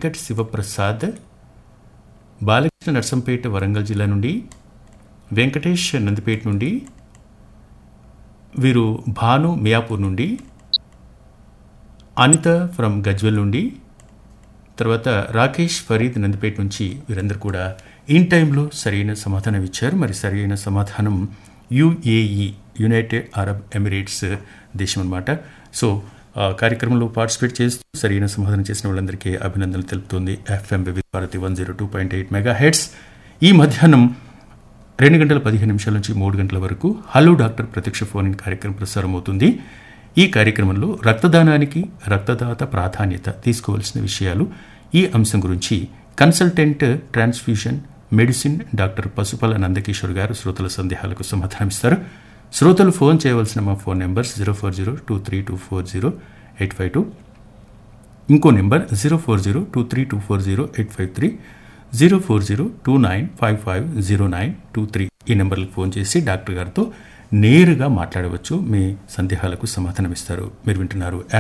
వెంకట్ శివప్రసాద్ బాలకృష్ణ నర్సంపేట వరంగల్ జిల్లా నుండి వెంకటేష్ నందిపేట నుండి వీరు భాను మియాపూర్ నుండి అనిత ఫ్రమ్ గజ్వెల్ నుండి తర్వాత రాకేష్ ఫరీద్ నందిపేట నుంచి వీరందరూ కూడా ఇన్ టైంలో సరైన సమాధానం ఇచ్చారు మరి సరైన సమాధానం యుఏఈ యునైటెడ్ అరబ్ ఎమిరేట్స్ దేశం అన్నమాట సో ఆ కార్యక్రమంలో పార్టిసిపేట్ చేస్తూ సరైన సమాధానం చేసిన వాళ్ళందరికీ అభినందనలు తెలుపుతోంది ఎఫ్ఎం వివిధ Bharati one zero two point eight mega hertz ఈ మధ్యాహ్నం రెండు గంటల పదిహేను నిమిషాల నుంచి మూడు గంటల వరకు హలో డాక్టర్ ప్రత్యక్ష ఫోన్ ఇన్ కార్యక్రమం ప్రసారం అవుతుంది ఈ కార్యక్రమంలో రక్తదానానికి రక్తదాత ప్రాధాన్యత తీసుకోవాల్సిన విషయాలు ఈ అంశం గురించి consultant transfusion medicine doctor Pasupala Nandakishore గారు శ్రోతల సందేహాలకు సమాధానమిస్తారు శ్రోతలు ఫోన్ చేయవలసిన మా phone numbers zero four zero two three two four zero eight five two ఇంకో number zero four zero two three two four zero eight five three zero four zero two nine five five zero nine two three ఈ నెంబర్లకు phone చేసి doctor గారితో నేరుగా మాట్లాడవచ్చు మీ సందేహాలకు సమాధానం ఇస్తారు మీరు వింటున్నారు